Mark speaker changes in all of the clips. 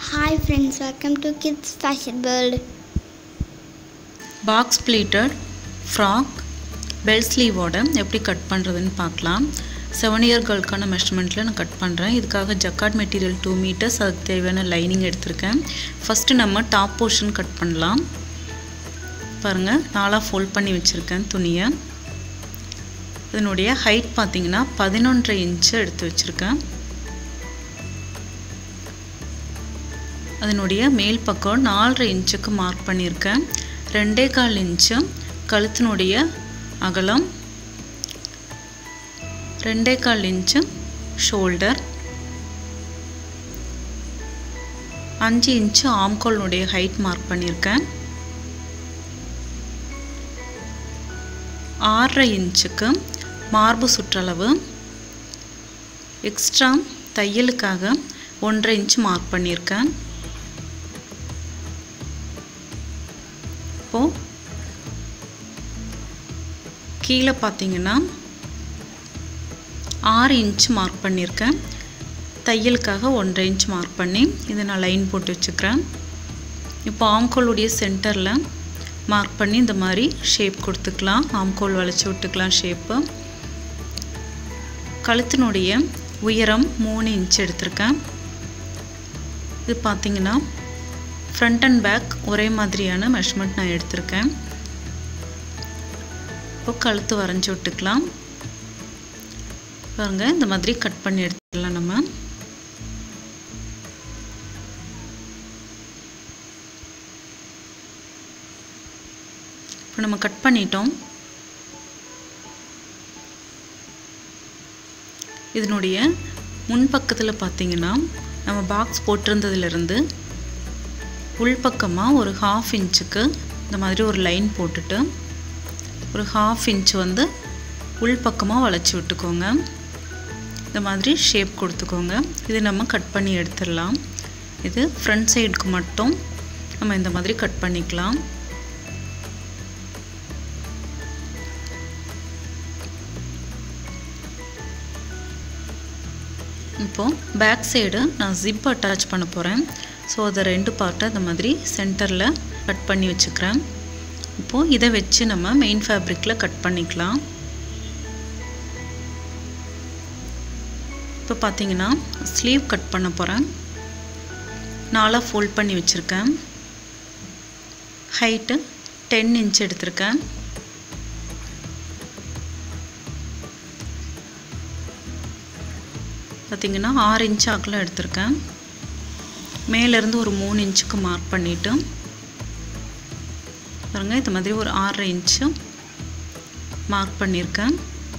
Speaker 1: Hi friends, welcome to Kids Fashion World.
Speaker 2: Box pleated frock bell ஸ்லீவோட எப்படி cut பண்ணுறதுன்னு பார்க்கலாம் செவன் இயர் கேர்ளுக்கான மெஷர்மெண்ட்டில் நான் கட் பண்ணுறேன் இதுக்காக ஜக்காட் மெட்டீரியல் டூ மீட்டர்ஸ் அதுக்கு தேவையான லைனிங் எடுத்திருக்கேன் ஃபஸ்ட்டு நம்ம டாப் போர்ஷன் கட் பண்ணலாம் பாருங்கள் நாலாக ஃபோல்ட் பண்ணி வச்சுருக்கேன் துணியை இதனுடைய ஹைட் பார்த்தீங்கன்னா பதினொன்றரை இன்ச்சு எடுத்து வச்சுருக்கேன் அதனுடைய மேல் பக்கம் நாலரை இன்ச்சுக்கு மார்க் பண்ணியிருக்கேன் ரெண்டே கால் இன்ச்சு கழுத்தினுடைய அகலம் ரெண்டே கால் இன்ச்சு ஷோல்டர் அஞ்சு இன்ச்சு ஆம்கோலினுடைய ஹைட் மார்க் பண்ணியிருக்கேன் ஆறரை இன்ச்சுக்கு மார்பு சுற்றளவு எக்ஸ்ட்ரா தையலுக்காக ஒன்றரை இன்ச் மார்க் பண்ணியிருக்கேன் இப்போது கீழே பார்த்தீங்கன்னா ஆறு இன்ச் மார்க் பண்ணியிருக்கேன் தையலுக்காக ஒன்றரை இன்ச் மார்க் பண்ணி இதை நான் லைன் போட்டு வச்சுக்கிறேன் இப்போ ஆம்கோலுடைய சென்டரில் மார்க் பண்ணி இந்த மாதிரி ஷேப் கொடுத்துக்கலாம் ஆம்கோல் வளைச்சி விட்டுக்கலாம் ஷேப்பு கழுத்தினுடைய உயரம் மூணு இன்ச் எடுத்திருக்கேன் இது பார்த்திங்கன்னா ஃப்ரண்ட் அண்ட் பேக் ஒரே மாதிரியான மெஷர்மெண்ட் நான் எடுத்திருக்கேன் இப்போ கழுத்து வரைஞ்சி விட்டுக்கலாம் பாருங்க இந்த மாதிரி கட் பண்ணி எடுத்துக்கலாம் நம்ம இப்போ நம்ம கட் பண்ணிட்டோம் இதனுடைய முன்பக்கத்தில் பார்த்தீங்கன்னா நம்ம பாக்ஸ் போட்டிருந்ததுலேருந்து உள்பக்கமாக ஒரு ஹாஃப் இன்ச்சுக்கு இந்த மாதிரி ஒரு லைன் போட்டுட்டு ஒரு ஹாஃப் இன்ச் வந்து உள்பக்கமாக வளைச்சி விட்டுக்கோங்க இந்த மாதிரி ஷேப் கொடுத்துக்கோங்க இது நம்ம கட் பண்ணி எடுத்துடலாம் இது ஃப்ரண்ட் சைடுக்கு மட்டும் நம்ம இந்த மாதிரி கட் பண்ணிக்கலாம் இப்போது பேக் சைடு நான் ஜிப் அட்டாச் பண்ண போகிறேன் ஸோ அதை ரெண்டு பார்ட்டை இந்த மாதிரி சென்டரில் கட் பண்ணி வச்சுக்கிறேன் இப்போது இதை வச்சு நம்ம மெயின் ஃபேப்ரிக்கில் கட் பண்ணிக்கலாம் இப்போ பார்த்தீங்கன்னா ஸ்லீவ் கட் பண்ண போகிறேன் நாலாக ஃபோல்ட் பண்ணி வச்சுருக்கேன் ஹைட்டு டென் இன்ச் எடுத்திருக்கேன் பார்த்திங்கன்னா ஆறு இன்ச் ஆக்கில் எடுத்திருக்கேன் மேலேருந்து ஒரு மூணு இன்ச்சுக்கு மார்க் பண்ணிவிட்டு பாருங்கள் இந்த மாதிரி ஒரு ஆறரை இன்ச்சு மார்க் பண்ணியிருக்கேன்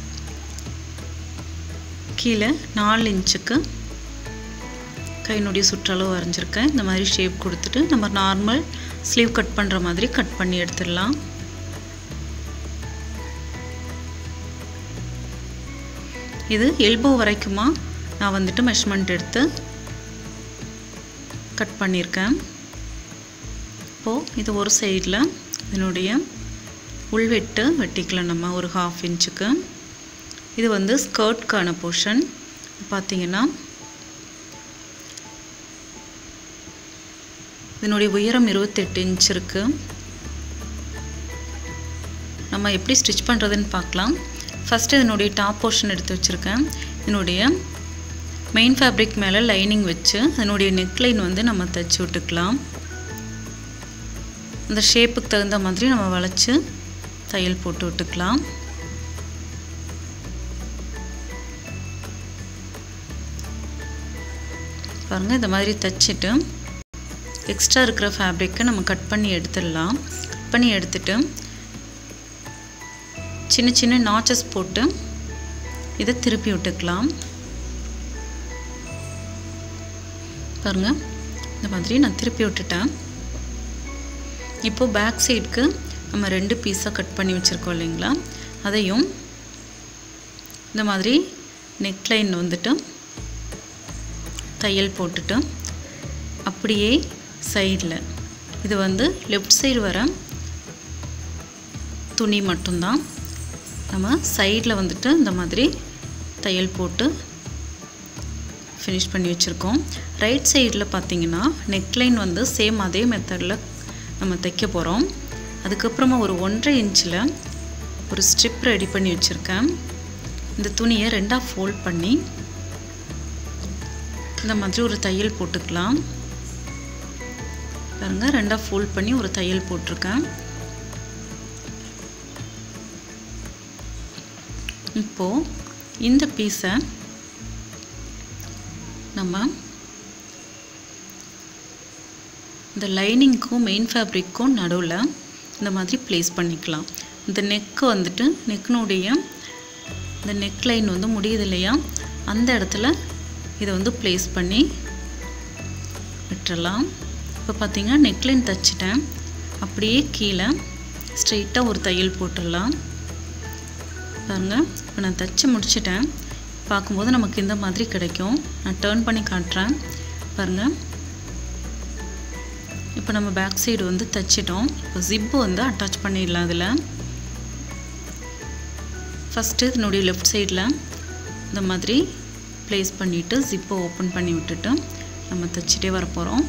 Speaker 2: கீழே நாலு இன்ச்சுக்கு கையினுடைய சுற்றளவு வரைஞ்சிருக்கேன் இந்த மாதிரி ஷேப் கொடுத்துட்டு நம்ம நார்மல் ஸ்லீவ் கட் பண்ணுற மாதிரி கட் பண்ணி எடுத்துடலாம் இது எல்போ வரைக்குமா நான் வந்துட்டு மெஷர்மெண்ட் எடுத்து கட் பண்ணியிருக்கேன் இப்போது இது ஒரு சைடில் இதனுடைய உள்வெட்டு வெட்டிக்கலாம் நம்ம ஒரு ஹாஃப் இன்ச்சுக்கு இது வந்து ஸ்கர்ட்கான போர்ஷன் பார்த்தீங்கன்னா இதனுடைய உயரம் இருபத்தெட்டு இன்ச் இருக்குது நம்ம எப்படி ஸ்டிச் பண்ணுறதுன்னு பார்க்கலாம் ஃபஸ்ட்டு இதனுடைய டாப் போர்ஷன் எடுத்து வச்சுருக்கேன் இதனுடைய மெயின் ஃபேப்ரிக் மேலே லைனிங் வச்சு அதனுடைய நெக்லைன் வந்து நம்ம தைச்சி விட்டுக்கலாம் அந்த ஷேப்புக்கு தகுந்த மாதிரி நம்ம வளைச்சி தையல் போட்டு விட்டுக்கலாம் பாருங்கள் இந்த மாதிரி தைச்சிட்டு எக்ஸ்ட்ரா இருக்கிற ஃபேப்ரிக்கை நம்ம கட் பண்ணி எடுத்துடலாம் கட் பண்ணி எடுத்துட்டு சின்ன சின்ன நாச்சஸ் போட்டு இதை திருப்பி விட்டுக்கலாம் பாருங்கள் இந்த மாதிரி நான் திருப்பி விட்டுட்டேன் இப்போது பேக் சைடுக்கு நம்ம ரெண்டு பீஸாக கட் பண்ணி வச்சுருக்கோம் இல்லைங்களா அதையும் இந்த மாதிரி நெக்லைன் வந்துட்டு தையல் போட்டுட்டு அப்படியே சைடில் இது வந்து லெஃப்ட் சைடு வர துணி மட்டும்தான் நம்ம சைடில் வந்துட்டு இந்த மாதிரி தையல் போட்டு ஃபினிஷ் பண்ணி வச்சுருக்கோம் ரைட் சைடில் பார்த்தீங்கன்னா நெக்லைன் வந்து சேம் அதே மெத்தடில் நம்ம தைக்க போகிறோம் அதுக்கப்புறமா ஒரு ஒன்றரை இன்ச்சில் ஒரு ஸ்ட்ரிப் ரெடி பண்ணி வச்சுருக்கேன் இந்த துணியை ரெண்டாக ஃபோல்ட் பண்ணி இந்த மாதிரி ஒரு தையல் போட்டுக்கலாம் பாருங்கள் ரெண்டாக ஃபோல்ட் பண்ணி ஒரு தையல் போட்டிருக்கேன் இப்போது இந்த பீஸை நம்ம இந்த லைனிங்க்கும் மெயின் ஃபேப்ரிக்கும் நடுவில் இந்த மாதிரி ப்ளேஸ் பண்ணிக்கலாம் இந்த நெக்கு வந்துட்டு நெக்கினுடைய இந்த நெக் லைன் வந்து முடியுது இல்லையா அந்த இடத்துல இதை வந்து ப்ளேஸ் பண்ணி விட்டுறலாம் இப்போ பார்த்தீங்கன்னா நெக்லைன் தைச்சிட்டேன் அப்படியே கீழே ஸ்ட்ரெயிட்டாக ஒரு தையல் போட்டுடலாம் பாருங்கள் இப்போ நான் தைச்சி முடிச்சிட்டேன் பார்க்கும்போது நமக்கு இந்த மாதிரி கிடைக்கும் நான் டேர்ன் பண்ணி காட்டுறேன் பாருங்கள் இப்போ நம்ம பேக் சைடு வந்து தைச்சிட்டோம் இப்போ ஜிப்பு வந்து அட்டாச் பண்ணிடலாம் அதில் ஃபஸ்ட்டு இதனுடைய லெஃப்ட் சைடில் இந்த மாதிரி ப்ளேஸ் பண்ணிவிட்டு ஜிப்பை ஓப்பன் பண்ணி விட்டுட்டு நம்ம தைச்சிட்டே வர போகிறோம்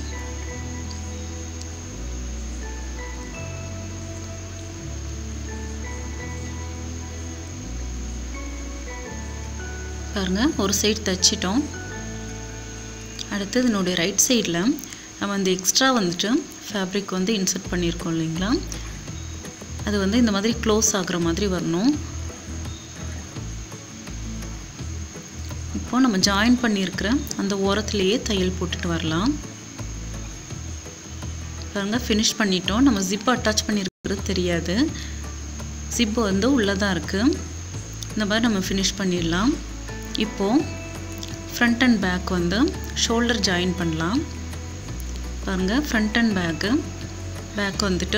Speaker 2: பாருங்கள் ஒரு சைடு தைச்சிட்டோம் அடுத்து இதனுடைய ரைட் சைடில் நம்ம இந்த எக்ஸ்ட்ரா வந்துட்டு ஃபேப்ரிக் வந்து இன்சர்ட் பண்ணியிருக்கோம் இல்லைங்களா அது வந்து இந்த மாதிரி க்ளோஸ் ஆகுற மாதிரி வரணும் இப்போது நம்ம ஜாயின் பண்ணியிருக்கிற அந்த ஓரத்துலேயே தையல் போட்டுட்டு வரலாம் பாருங்கள் ஃபினிஷ் பண்ணிட்டோம் நம்ம ஜிப்பு அட்டாச் பண்ணியிருக்கிறது தெரியாது ஜிப்பு வந்து உள்ளே தான் இருக்குது இந்த மாதிரி நம்ம ஃபினிஷ் பண்ணிடலாம் இப்போது ஃப்ரண்ட் அண்ட் பேக் வந்து ஷோல்டர் ஜாயின் பண்ணலாம் பாருங்கள் ஃப்ரண்ட் அண்ட் பேக்கு பேக் வந்துட்டு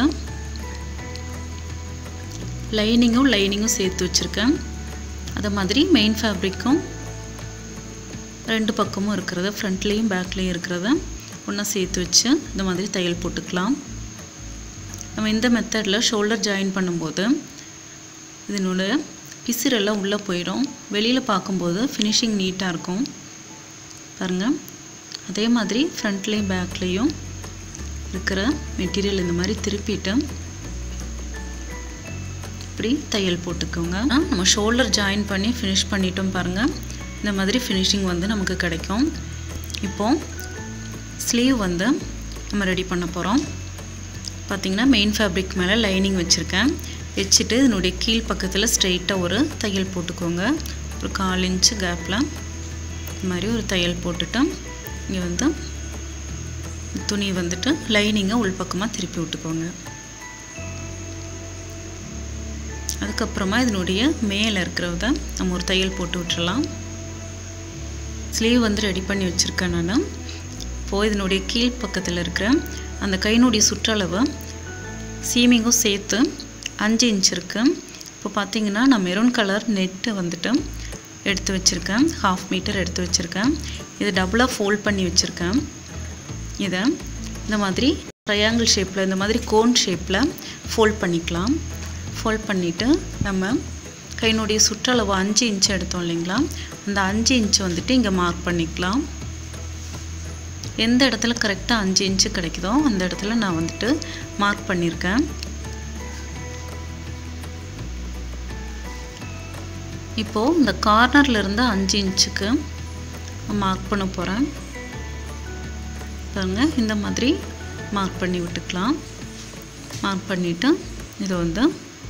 Speaker 2: லைனிங்கும் லைனிங்கும் சேர்த்து வச்சுருக்கேன் அதை மாதிரி மெயின் ஃபேப்ரிக்கும் ரெண்டு பக்கமும் இருக்கிறத ஃப்ரண்ட்லேயும் பேக்லேயும் இருக்கிறத ஒன்றா சேர்த்து வச்சு இந்த மாதிரி தையல் போட்டுக்கலாம் நம்ம இந்த மெத்தடில் ஷோல்டர் ஜாயின் பண்ணும்போது இதனோட பிசிறெல்லாம் உள்ளே போயிடும் வெளியில் பார்க்கும்போது ஃபினிஷிங் நீட்டாக இருக்கும் பாருங்கள் அதே மாதிரி ஃப்ரண்ட்லேயும் பேக்லேயும் இருக்கிற மெட்டீரியல் இந்த மாதிரி திருப்பிட்டு இப்படி தையல் போட்டுக்கோங்க நம்ம ஷோல்டர் ஜாயின் பண்ணி ஃபினிஷ் பண்ணிட்டோம் பாருங்கள் இந்த மாதிரி ஃபினிஷிங் வந்து நமக்கு கிடைக்கும் இப்போது ஸ்லீவ் வந்து நம்ம ரெடி பண்ண போகிறோம் பார்த்திங்கன்னா மெயின் ஃபேப்ரிக் மேலே லைனிங் வச்சுருக்கேன் வச்சுட்டு இதனுடைய கீழ் பக்கத்தில் ஸ்ட்ரெயிட்டாக ஒரு தையல் போட்டுக்கோங்க ஒரு கால் இன்ச்சு கேப்பில் இது மாதிரி ஒரு தையல் போட்டுட்டு இங்கே வந்து துணி வந்துட்டு லைனிங்கை உள்பக்கமாக திருப்பி விட்டுக்கோங்க அதுக்கப்புறமா இதனுடைய மேலே இருக்கிறத நம்ம ஒரு தையல் போட்டு விட்டுறலாம் ஸ்லீவ் வந்து ரெடி பண்ணி வச்சுருக்கேன் நான் இப்போது இதனுடைய கீழ் பக்கத்தில் இருக்கிற அந்த கையினுடைய சுற்றளவு சீமிங்கும் சேர்த்து அஞ்சு இன்ச் இருக்குது இப்போ பார்த்தீங்கன்னா நான் மெரூன் கலர் நெட்டு வந்துட்டு எடுத்து வச்சுருக்கேன் ஹாஃப் மீட்டர் எடுத்து வச்சுருக்கேன் இதை டபுளாக ஃபோல்ட் பண்ணி வச்சுருக்கேன் இதை இந்த மாதிரி ட்ரையாங்கிள் ஷேப்பில் இந்த மாதிரி கோன் ஷேப்பில் ஃபோல்ட் பண்ணிக்கலாம் ஃபோல்ட் பண்ணிவிட்டு நம்ம கையினுடைய சுற்றளவு அஞ்சு இன்ச் எடுத்தோம் இல்லைங்களா அந்த அஞ்சு இன்ச் வந்துட்டு இங்கே மார்க் பண்ணிக்கலாம் எந்த இடத்துல கரெக்டாக அஞ்சு இன்ச்சு கிடைக்குதோ அந்த இடத்துல நான் வந்துட்டு மார்க் பண்ணியிருக்கேன் இப்போது இந்த கார்னரில் இருந்து அஞ்சு இன்ச்சுக்கு மார்க் பண்ண போகிறேன் பாருங்க இந்த மாதிரி மார்க் பண்ணி விட்டுக்கலாம் மார்க் பண்ணிவிட்டு இது வந்து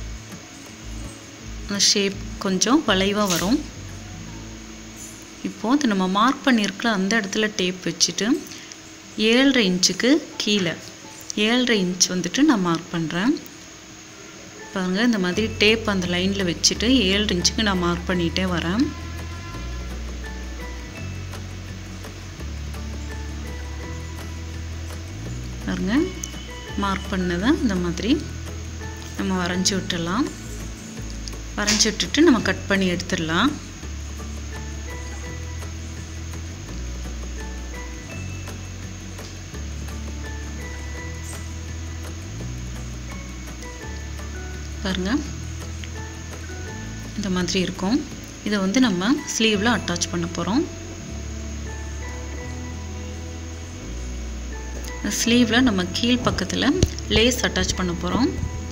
Speaker 2: அந்த ஷேப் கொஞ்சம் வளைவாக வரும் இப்போது இது நம்ம மார்க் பண்ணியிருக்கிற அந்த இடத்துல டேப் வச்சுட்டு ஏழரை இன்ச்சுக்கு கீழே ஏழரை இன்ச் வந்துட்டு நான் மார்க் பண்ணுறேன் பாருங்கள் இந்த மாதிரி டேப் அந்த லைனில் வச்சுட்டு ஏழு இன்ச்சுக்கு நான் மார்க் பண்ணிகிட்டே வரேன் பாருங்க மார்க் பண்ணதை இந்த மாதிரி நம்ம வரைஞ்சி விட்டுடலாம் வரைஞ்சி விட்டுட்டு நம்ம கட் பண்ணி எடுத்துடலாம் பாருங்கள் இந்த மாதிரி இருக்கும் இதை வந்து நம்ம ஸ்லீவில் அட்டாச் பண்ண போகிறோம் ஸ்லீவில் நம்ம கீழ் பக்கத்தில் லேஸ் அட்டாச் பண்ண போகிறோம்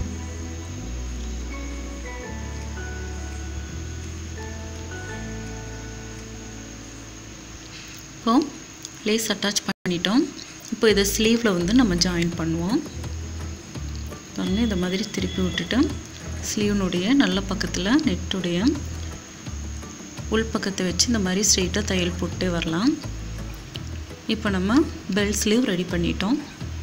Speaker 2: இப்போ லேஸ் அட்டாச் பண்ணிட்டோம் இப்போ இதை ஸ்லீவில் வந்து நம்ம ஜாயின் பண்ணுவோம் பாருங்கள் இந்த மாதிரி திருப்பி விட்டுட்டு ஸ்லீவ்னுடைய நல்ல பக்கத்தில் நெட்டுடைய உள் பக்கத்தை வச்சு இந்த மாதிரி ஸ்ட்ரெயிட்டாக தையல் போட்டு வரலாம் இப்போ நம்ம பெல் ஸ்லீவ் ரெடி பண்ணிட்டோம்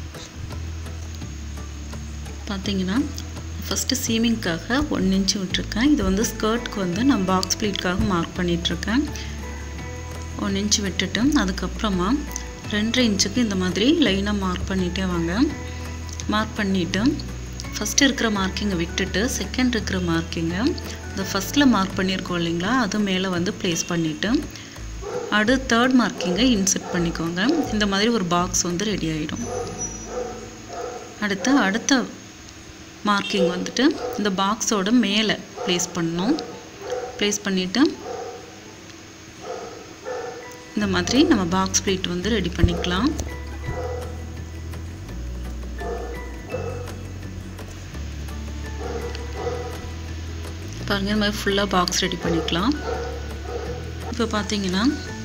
Speaker 2: பார்த்தீங்கன்னா ஃபஸ்ட்டு சீமிங்க்காக ஒன் இன்ச்சு விட்டுருக்கேன் இது வந்து ஸ்கர்ட்க்கு வந்து நான் பாக்ஸ் ப்ளீட்காக மார்க் பண்ணிகிட்ருக்கேன் ஒன் இன்ச் விட்டுட்டு அதுக்கப்புறமா ரெண்டரை இன்ச்சுக்கு இந்த மாதிரி லைனாக மார்க் பண்ணிகிட்டே வாங்க மார்க் பண்ணிவிட்டு ஃபஸ்ட்டு இருக்கிற மார்க்கிங்கை விட்டுட்டு செகண்ட் இருக்கிற மார்க்கிங்கை இந்த ஃபஸ்ட்டில் மார்க் பண்ணியிருக்கோம் இல்லைங்களா அது மேலே வந்து ப்ளேஸ் பண்ணிவிட்டு அடுத்து தேர்ட் மார்க்கிங்கை இன்செர்ட் பண்ணிக்கோங்க இந்த மாதிரி ஒரு பாக்ஸ் வந்து ரெடி ஆகிடும் அடுத்து அடுத்த மார்க்கிங் வந்துட்டு இந்த பாக்ஸோட மேலே ப்ளேஸ் பண்ணணும் ப்ளேஸ் பண்ணிவிட்டு இந்த மாதிரி நம்ம பாக்ஸ் ப்ளீட் வந்து ரெடி பண்ணிக்கலாம் பாருங்கள் இந்த மாதிரி ஃபுல்லாக பாக்ஸ் ரெடி பண்ணிக்கலாம் இப்போ பார்த்தீங்கன்னா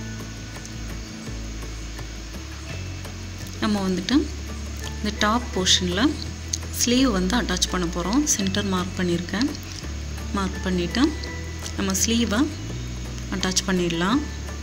Speaker 2: நம்ம வந்துட்டு இந்த டாப் போர்ஷனில் ஸ்லீவ் வந்து அட்டாச் பண்ண போகிறோம் சென்டர் மார்க் பண்ணியிருக்கேன் மார்க் பண்ணிவிட்டு நம்ம ஸ்லீவை அட்டாச் பண்ணிடலாம்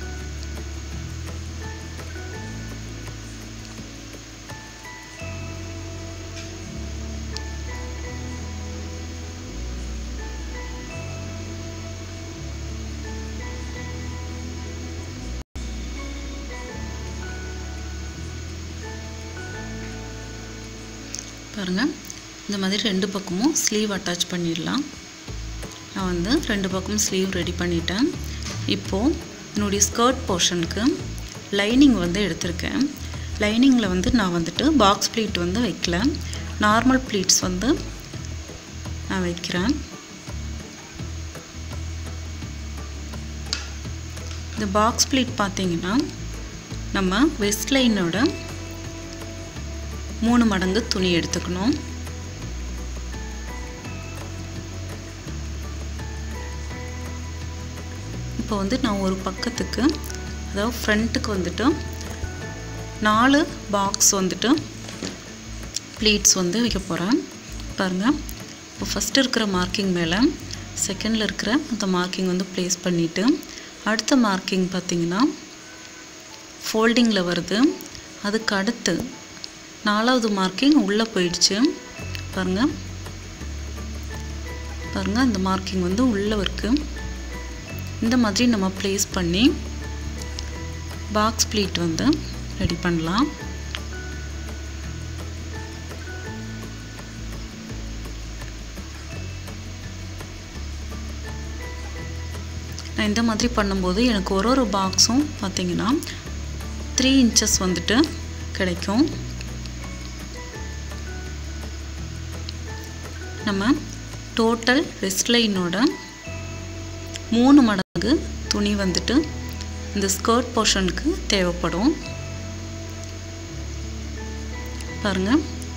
Speaker 2: பாருங்கள் இந்த மாதிரி ரெண்டு பக்கமும் ஸ்லீவ் அட்டாச் பண்ணிடலாம் நான் வந்து ரெண்டு பக்கமும் ஸ்லீவ் ரெடி பண்ணிட்டேன் இப்போது என்னுடைய ஸ்கர்ட் போர்ஷனுக்கு லைனிங் வந்து எடுத்திருக்கேன் லைனிங்கில் வந்து நான் வந்துட்டு பாக்ஸ் ப்ளீட் வந்து வைக்கல நார்மல் ப்ளீட்ஸ் வந்து நான் வைக்கிறேன் இந்த பாக்ஸ் ப்ளீட் பார்த்தீங்கன்னா நம்ம வெஸ்ட் லைனோட மூணு மடங்கு துணி எடுத்துக்கணும் இப்போ வந்து நான் ஒரு பக்கத்துக்கு அதாவது ஃப்ரண்ட்டுக்கு வந்துட்டு நாலு பாக்ஸ் வந்துட்டு ப்ளீட்ஸ் வந்து வைக்க போகிறேன் பாருங்கள் இப்போ ஃபஸ்ட்டு இருக்கிற மார்க்கிங் மேலே செகண்டில் இருக்கிற அந்த மார்க்கிங் வந்து ப்ளேஸ் பண்ணிவிட்டு அடுத்த மார்க்கிங் பார்த்திங்கன்னா ஃபோல்டிங்கில் வருது அதுக்கு அடுத்து நாலாவது மார்க்கிங் உள்ளே போயிடுச்சு பாருங்கள் பாருங்கள் அந்த மார்க்கிங் வந்து உள்ளே இருக்குது இந்த மாதிரி நம்ம ப்ளேஸ் பண்ணி பாக்ஸ் ப்ளீட் வந்து ரெடி பண்ணலாம் நான் இந்த மாதிரி பண்ணும்போது எனக்கு ஒரு ஒரு பாக்ஸும் பார்த்திங்கன்னா த்ரீ இன்ச்சஸ் வந்துட்டு கிடைக்கும் நம்ம டோட்டல் வெஸ்ட் லைனோட மூணு மடங்கு துணி வந்துட்டு இந்த ஸ்கர்ட் போர்ஷனுக்கு தேவைப்படும் பாருங்கள்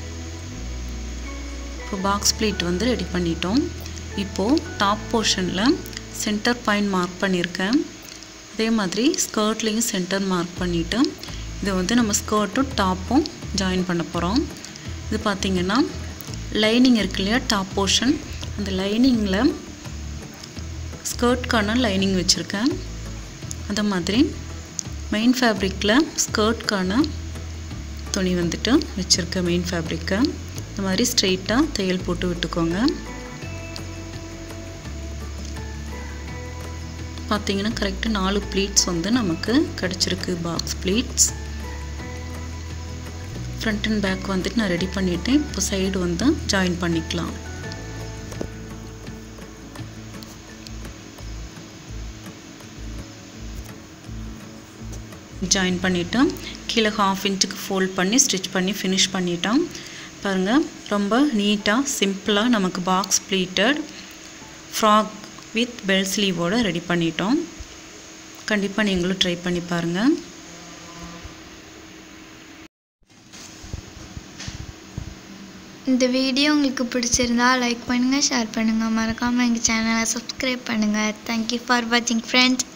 Speaker 2: இப்போ பாக்ஸ் ப்ளீட் வந்து ரெடி பண்ணிட்டோம் இப்போது டாப் போர்ஷனில் சென்டர் பாயிண்ட் மார்க் பண்ணியிருக்கேன் அதே மாதிரி ஸ்கர்ட்லேயும் சென்டர் மார்க் பண்ணிவிட்டு இதை வந்து நம்ம ஸ்கர்ட்டும் டாப்பும் ஜாயின் பண்ண போகிறோம் இது பார்த்திங்கன்னா லைனிங் இருக்கு இல்லையா டாப் போர்ஷன் அந்த லைனிங்கில் ஸ்கர்ட்கான லைனிங் வச்சுருக்கேன் அந்த மாதிரி மெயின் ஃபேப்ரிக்கில் ஸ்கர்ட்கான துணி வந்துட்டு வச்சுருக்கேன் மெயின் ஃபேப்ரிக்கை இந்த மாதிரி ஸ்ட்ரெயிட்டாக தையல் போட்டு விட்டுக்கோங்க பார்த்தீங்கன்னா கரெக்டாக நாலு ப்ளீட்ஸ் வந்து நமக்கு கிடச்சிருக்கு box pleats front and back வந்துட்டு நான் ரெடி பண்ணிவிட்டேன் இப்போ சைடு வந்து ஜாயின் பண்ணிக்கலாம் ஜாயின் பண்ணிவிட்டோம் கீழே ஹாஃப் இன்ச்சுக்கு ஃபோல்ட் பண்ணி ஸ்டிச் பண்ணி ஃபினிஷ் பண்ணிட்டோம் பாருங்கள் ரொம்ப நீட்டாக சிம்பிளாக நமக்கு box pleated frock with bell ஸ்லீவோடு ரெடி பண்ணிட்டோம் கண்டிப்பாக நீங்களும் ட்ரை பண்ணி பாருங்கள்
Speaker 1: இந்த வீடியோ உங்களுக்கு பிடிச்சிருந்தா லைக் பண்ணுங்கள் ஷேர் பண்ணுங்கள் மறக்காமல் எங்கள் சேனலை சப்ஸ்கிரைப் பண்ணுங்கள் தேங்க்யூ ஃபார் வாட்சிங் ஃப்ரெண்ட்ஸ்